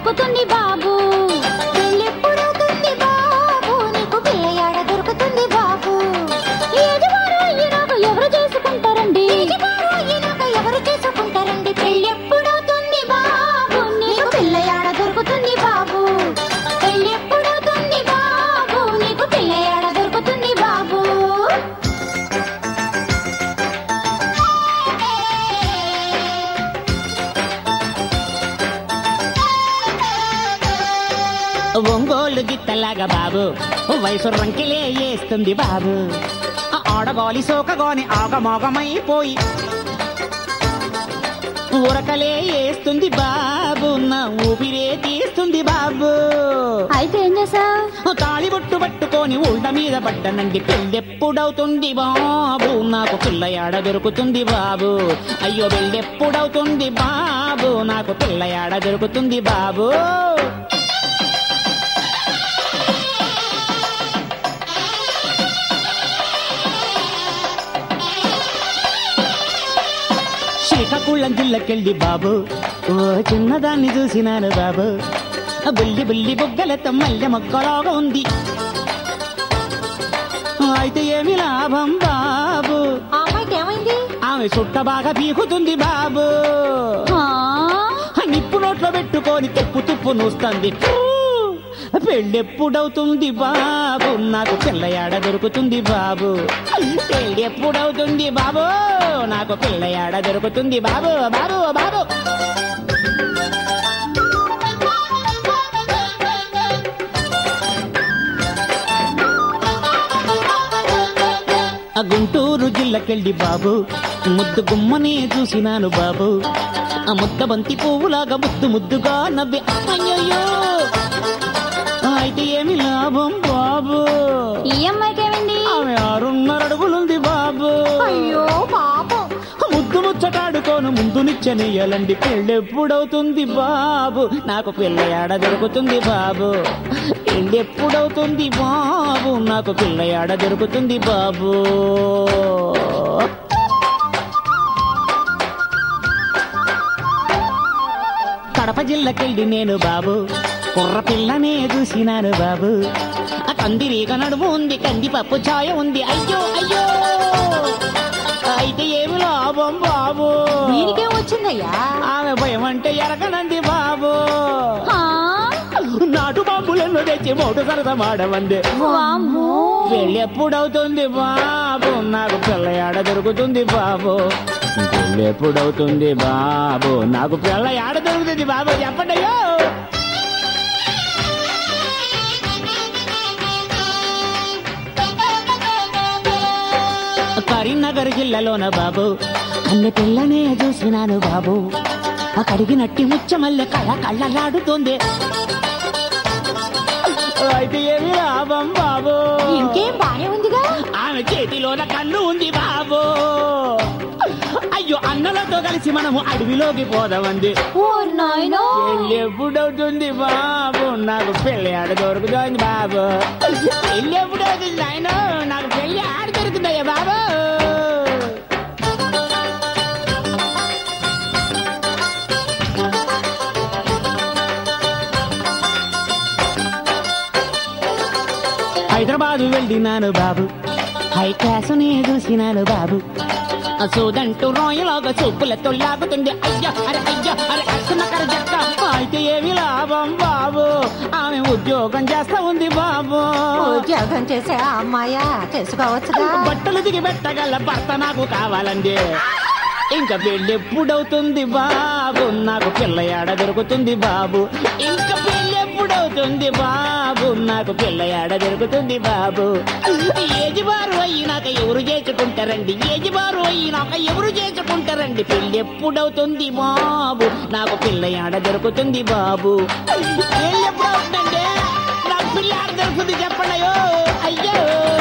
దొరుకుతుంది బాబు పెళ్ళెప్పుడవుతుంది బాబు నీకు పిల్లయాడ దొరుకుతుంది బాబు యజమాను ఈయనక ఎవరు చేసుకుంటారండి యజమాను ఈయనక ఎవరు చేసుకుంటారండి పెళ్ళెప్పుడవుతుంది బాబు నీకు పిల్లయాడ దొరుకుతుంది బాబు పెళ్ళెప్పుడవుతుంది బాబు నీకు పిల్లయాడ దొరుకుతుంది బాబు ఒంగోలు గిత్తలాగా బాబు వయసు రంకిలే వేస్తుంది బాబు ఆ ఆడగోలి సోకగోని ఆగమోగమైపోయి ఉరకలే వేస్తుంది బాబు నా ఊపిరే తీస్తుంది బాబు అయితే ఏం చేసావు తాళిబొట్టు పట్టుకొని ఉల్ట మీద పడ్డనండి పెళ్ళెప్పుడవుతుంది బాబు నాకు పిల్లయాడ దొరుకుతుంది బాబు అయ్యో పెళ్ళెప్పుడవుతుంది బాబు నాకు పిల్లయాడ దొరుకుతుంది బాబు శ్రీకాకుళం జిల్లకెళ్ళి బాబు ఓ చిన్నదాన్ని చూసినాను బాబు ఆ బుల్లి బుల్లి బుగ్గలతో మల్లె మొక్కలాగా ఉంది అయితే ఏమి లాభం బాబు ఆ అమ్మాయికి ఏమైంది ఆమె చుట్ట బాగా పీకుతుంది బాబు ఆ? ఆ నిప్పు నోట్లో పెట్టుకొని తిప్పు తుప్పు నూస్తుంది పెళ్ళెప్పుడవుతుంది బాబు నాకు పిల్లయాడ దొరుకుతుంది బాబు పెళ్ళెప్పుడవుతుంది బాబు నాకు పిల్లయాడ దొరుకుతుంది బాబు బాబు బాబు ఆ గుంటూరు జిల్లకెళ్ళి బాబు ముద్దు గుమ్మనే చూసినాను బాబు ఆ ముద్ద బంతి పువ్వులాగా ముద్దు ముద్దుగా నవ్వి అయ్యయ్యో అయితే ఏమి లాభం బాబు ఈ అమ్మాయికి ఏమైంది ఆమె ఆరున్నర అడుగులుంది బాబు అయ్యో పాపం ముద్దు ముచ్చటాడుకోను ముందు నిచ్చనేయాలండి పెళ్ళెప్పుడవుతుంది బాబు నాకు పిల్ల ఏడ దొరుకుతుంది బాబు పెళ్ళెప్పుడవుతుంది బాబు నాకు పిల్ల ఏడ దొరుకుతుంది బాబు కడప జిల్లకెళ్ళి నేను బాబు కుర్ర పిల్లనే చూసినాను బాబు ఆ కందిరీగ నడుము ఉంది కందిపప్పు ఛాయ ఉంది అయ్యో అయ్యో అయితే ఏమి లాభం బాబు దీనికేం వచ్చిందయ్యా ఆమె భయం అంటే ఎరగనంది బాబు ఆ? నాటు బాంబులను తెచ్చి మోటు సరస మాడమంది వామ్మో. పెళ్ళెప్పుడవుతుంది బాబు నాకు పిల్ల ఏడ దొరుకుతుంది బాబు పెళ్ళెప్పుడవుతుంది బాబు నాకు పిల్ల ఏడ దొరుకుతుంది బాబు చెప్పండి అయ్యో కరీంనగర్ జిల్లాలోన బాబు అన్ని పిల్లనే చూసినాను బాబు ఆ కడిగినట్టి ముచ్చమల్లె కళ్ళ కళ్ళలాడుతుంది అయితే ఏమి లాభం బాబు ఇంకేం బానే ఉందిగా ఆమె చేతిలోన కన్ను ఉంది బాబు అయ్యో అన్నలతో కలిసి మనము అడవిలోకి పోదామంది ఓ నాయనో పెళ్ళి ఎప్పుడవుతుంది బాబు నాకు పెళ్ళి ఆడ దొరుకుతుంది బాబు పెళ్ళి ఎప్పుడవుతుంది ఆయన నాకు పెళ్ళి ఆడ దొరుకుతాయా బాబు హైదరాబాదు వెళ్ళినాను బాబు హై క్లాస్ నే చూసినాను బాబు ఆ సోదంటూ రోయలాగా చూపులతో లాగుతుంది అయ్యా అరే అయ్యా అరే అసమకర జక్క అయితే ఏమి లాభం బాబు ఆమె ఉద్యోగం చేస్తా ఉంది బాబు ఉద్యోగం చేసే ఆ అమ్మాయా చేసుకోవచ్చుగా బట్టలు దిగి పెట్టగల భర్త నాకు కావాలండి ఇంకా పెళ్ళి ఎప్పుడవుతుంది బాబు నాకు పిల్ల ఏడ దొరుకుతుంది బాబు ఇంకా పెళ్ళి ఎప్పుడవుతుంది బాబు నాకు పిల్ల ఏడ దొరుకుతుంది బాబు ఏజ్ బారు అయినాక ఎవరు చేసుకుంటారండి ఏజ్ బారు అయినాక ఎవరు చేసుకుంటారండి పెళ్ళి ఎప్పుడవుతుంది బాబు నాకు పిల్ల ఏడ దొరుకుతుంది బాబు పెళ్ళి ఎప్పుడవుతుందండి నాకు పిల్ల ఏడ దొరుకుతుంది చెప్పండి అయ్యో అయ్యో